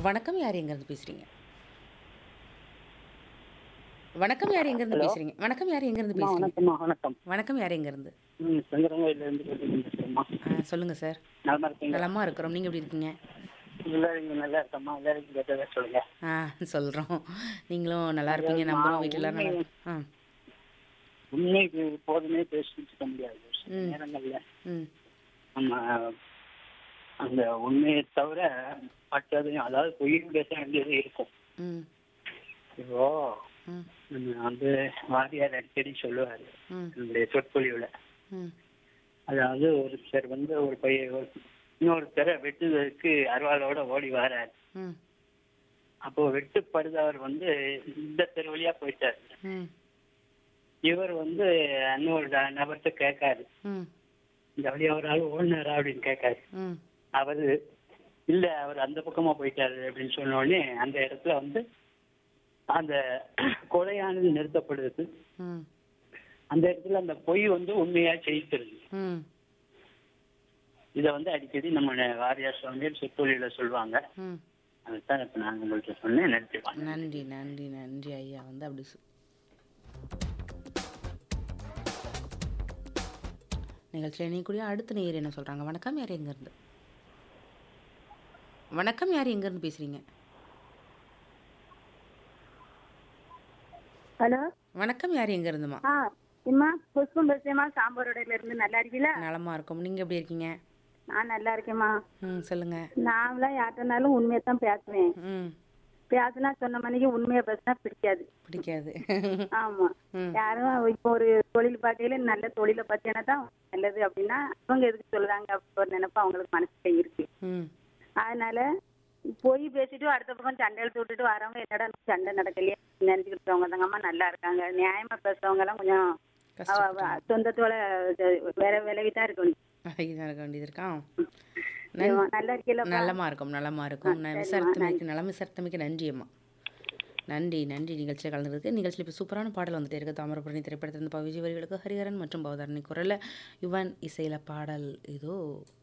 வணக்கம் யார் எங்கேருந்து பேசுறீங்க வணக்கம் யார் எங்கேருந்து ஹலோ பேசுறீங்க வணக்கம் யார் எங்கேருந்து அம்மா பேசுறீங்க வணக்கம்மா வணக்கம் வணக்கம் யார் எங்கேருந்து ம் செங்கரங்கோயிலேருந்து பேசுகிறேம்மா ஆ சொல்லுங்க சார் நலமா இருக்கீங்க நலமா இருக்கிறோம் நீங்க எப்படி இருக்கீங்க எல்லாரும் நல்லா இருக்கம்மா எல்லாரும் கேட்டதா சொல்லுங்க ஆ சொல்றோம் நீங்களும் நல்லா இருப்பீங்க அதாவதுமா, நம்புறோம் வீட்டில் எல்லாரும் நல்லா உண்மை- ஆ உண்மைக்கு போதுமே பேசிட்டு இருக்க முடியாது சில ம். நேரங்கள்ல ம் நம்ம அந்த உண்மையை தவிர மற்றதையும் அதாவது பொய்யும் பேச வேண்டியது இருக்கும் ம் இப்போ ம் நம்ம வந்து வாரியார் அடிக்கடி சொல்லுவாரு ம் நம்முடைய சொற்பொழிவுல ம் அதாவது ஒருத்தர் வந்து ஒரு பைய ஒரு- இன்னொருத்தரை வெட்டுவதற்கு அருவாளோட ஓடி வராரு ம் அப்போ வெட்டுப்படுதவர் வந்து இந்த தெரு வழியா போயிட்டாரு ம் இவர் வந்து இன்னொரு ட- நபர்கிட்ட கேட்காரு ம் இந்த வழியா ஒரு ஆள் ஓடினாரா அப்படின்னு கேட்காரு ம் அவரு இல்ல அவர் அந்த பக்கமா போயிட்டாரு அப்படின்னு சொன்ன உடனே அந்த இடத்துல வந்து அந்த கொலையானது நிறுத்தப்படுது ம் அந்த இடத்துல அந்த பொய் வந்து உண்மையா ஜெயிச்சிருது ம் இத வந்து அடிக்கடி நம்ம வாரியார் சுவாமிகள் சொற்பொழியில சொல்லுவாங்க ம் அதுதான் இப்ப நான் உங்கள்கிட்ட சொன்னேன் நினைச்சுவாங்க நன்றி நன்றி நன்றி ஐயா வந்து அப்படி சொ- நிகழ்ச்சியில் இணையக்கூடிய அடுத்த நேயர் என்ன சொல்றாங்க வணக்கம் யார் எங்கேருந்து வணக்கம் யார் எங்கேருந்து பேசுறீங்க ஹலோ வணக்கம் யார் எங்கேருந்துமா ஆ இம்மா புஷ்பம் பேசுறேம்மா சாம்பாரோடையில இருந்து நல்லா இருக்கீங்களா நலமா இருக்கும் நீங்க எப்படி இருக்கீங்க நான் நல்லா இருக்கேம்மா ம் சொல்லுங்க நான்லாம் யார்ட்டனாலும் உண்மையை தான் பேசுவேன் ம் பேசினா சொன்ன மணிக்கு உண்மையை பேசினா பிடிக்காது பிடிக்காது ஆமா ம் யாரும் இப்போ ஒரு தொழில் பார்க்கையில நல்ல தொழிலை பத்தினா தான் நல்லது அப்படின்னா அவங்க எதுக்கு சொல்லுறாங்க அப்படி ஒரு நினைப்பு அவங்களுக்கு மனசுல இருக்கு ம் அதனால போய் பேசிட்டு அடுத்த பக்கம் சண்டை இழுத்து விட்டுட்டு வரவங்க என்னடா சண்டை நடக்கலையே நினைச்சுக்கிட்டவங்க தாங்கம்மா நல்லா இருக்காங்க நியாயமா பேசுறவங்க எல்லாம் கொஞ்சம் அவ- அவ கஷ்டம் சொந்தத்தோட இது வேற விலகி தான் இருக்கணும் இதாக இருக்க வேண்டியது இருக்கா ஏம்மா, நல்லா இருக்கீங்களா நலமா இருக்கும் நலமா இருக்கும் நான் சரிம்மா, விசாரித்தமைக்கு நலம் விசாரித்தமைக்கு நன்றி அம்மா நன்றி நன்றி நிகழ்ச்சியில் கலந்துருக்கு நிகழ்ச்சியில் இப்போ சூப்பரான பாடல் வந்துட்டே இருக்கு தாமிரபரணி திரைப்படத்திலிருந்து ப விஜய் வரிகளுக்கு ஹரிஹரன் மற்றும் பவதாரணி குரலில் யுவன் இசையில பாடல் இதோ